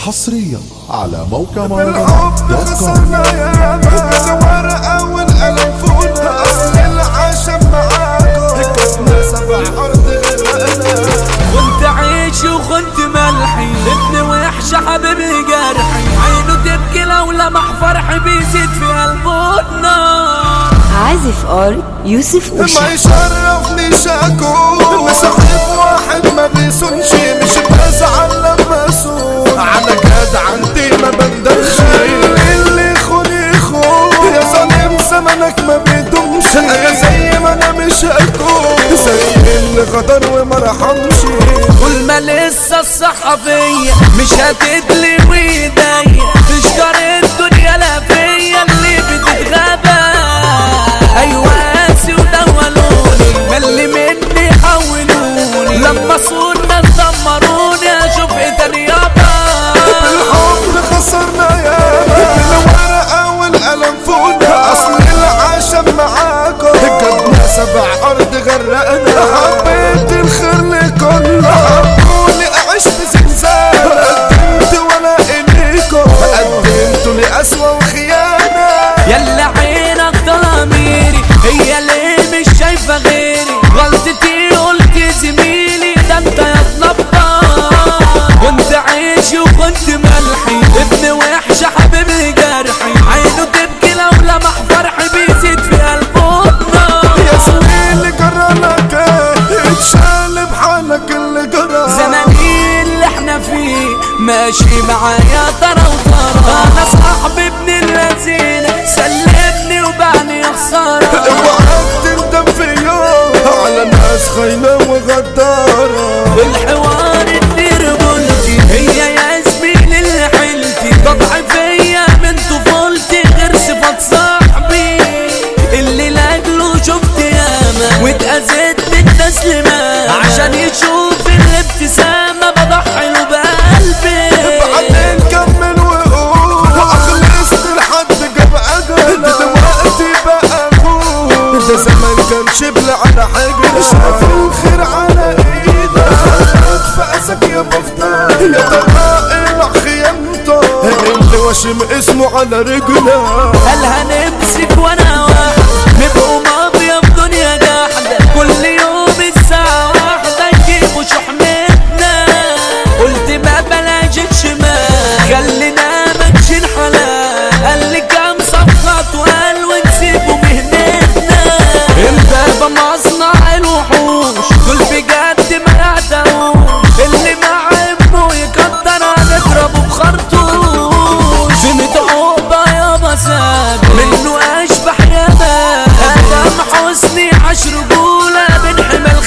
حصريا على موقع بالحب مهرجانات دوت كوم خسرنا ياما الورقة والقلم فوتها أصل العشم معاكم كسبنا سبع أرض غرقنا كنت عيش وكنت ملحي ابن وحش حبيبي جرحي عينه تبكي لو لمح فرحي بيزيد في قلبه النار عازف ار يوسف ما اوشا يشرفني شاكو صاحب واحد ما بيسونش مش بزعل لما اسون على جدعنتي ما بندمش اللي يخون يخون يا ظالم زمنك ما بيدومش انا زي ما انا مش هكون زي اللي غدر وما رحمش طول ما لسه الصحة فيا مش هتدلي وايديا تشكر الدنيا لا فيا اللي بتتغابى ايوه قاسي ودولوني ملي مني حولوني لما صورنا دمروني اشوف ايه تاني يابا بالحب خسرنا يا بالورقة والقلم فونا أصل العشم معاكم جبنا سبع أرض غرقنا حبيت الخير لكل حبوني عشت زنزانة قدمت وأنا إليكم قدمتوا لي أسوأ وخيانة يلا عينك ضميري هي ليه مش شايفة غيري غلطتي قلت زميلي ده انت يا تنبار كنت عيشي وكنت ملحي ابن وحش حبيبي جرحي عينه تبكي لو لمح فرحي بيزيد في قلبه النار يا زميلي جرى لك إيه؟ اتشال بحالك اللي جرى زماني اللي احنا فيه ماشي معايا ترى وترى انا صاحبي ابن الذين سلمني وبعني خساره اوعى تندم في يوم على ناس خاينة وغدارة والحوار كتير قلتي هي يا زميلي اللي حلتي تضحي فيا من طفولتي غير صفات صاحبي اللي لاجله شفت ياما واتأذيت بالتسليمات عشان يشوف الابتسامة بضحي له بقلبي بعدين كمل وقول اخلصت لحد جاب اجل دلوقتي بقى اقول ده زمان كان شبل على حجر شاف الخير على ايدك خدت في اسك يا بفتان يا ترى خيانته اللي واشم اسمه على رجله هل هنمسك وانا واحد نبقوا ماضية في دنيا جحدة كل يوم الساعة واحدة يجيبوا شحنتنا قلت ما بلاش شمال خلينا ماشيين حلال قال لي كام صفقات وقال ونسيبوا مهنتنا امبابة مصنع الوحوش دول بجد ما يعتقوش اللي مع ابنه يقدر هنضربه بخرطوش سمت عقبة يا مساك منه اشبح يا مان ادم حسني عشر رجولة بن حمل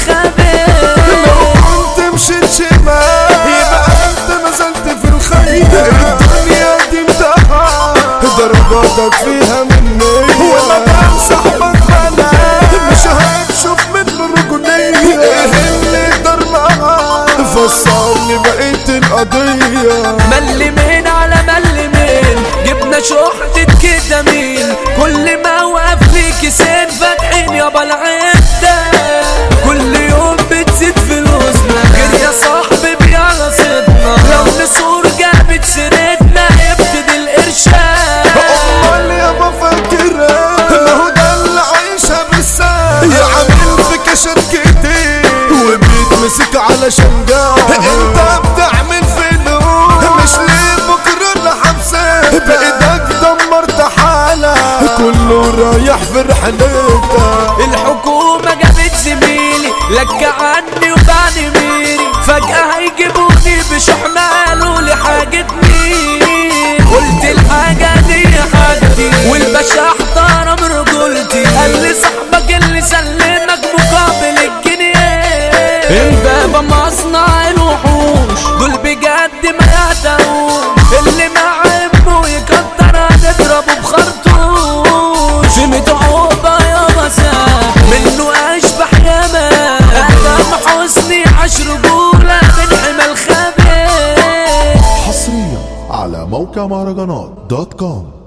لو خبير كنت مشيت شمال يبقى انت نزلت في الخير الدنيا دي امتحان درجاتك فيها مني ولا كان صاحبك بلا مش هتشوف منه الرجولية ايه اللي دار معاه فصلني بقيت القضية ملي مين على ملي مين جبنا شحنة كده مين كل ما وقف ليك سين فاتحين يابا العدة كل يوم بتزيد فلوسنا غير يا صاحبي بيعلى صدنا لو نسور جابت سيرتنا يبتدي الارشاد امال يابا فاكرة ما هو ده اللي عايشها بالسهل يا عامل في كشركتي وبيتمسك علشان جاه انت بتعمل فلوس مش ليه بكرة اللي حبسك بايدك دمرت حالك كله رايح في رحلتك الحكومة جابت زميلي لك عني وبعني ميري فجأة هيجيبوني بشحنة قالوا لي حاجة مين قلت الحاجة دي حاجتي والباشا احترم رجولتي قال لي صاحبك اللي سلمك مقابل الجنيه امبابة مصنع الوحوش دول بجد ما يعتقوش اللي مع ابنه يكتر هنضربه بخرطوش سمت عقبة يا مساء منه اشبح يا مان ادم حسني عشر رجولة من حمل خبير حصريا على موقع مهرجانات دوت كوم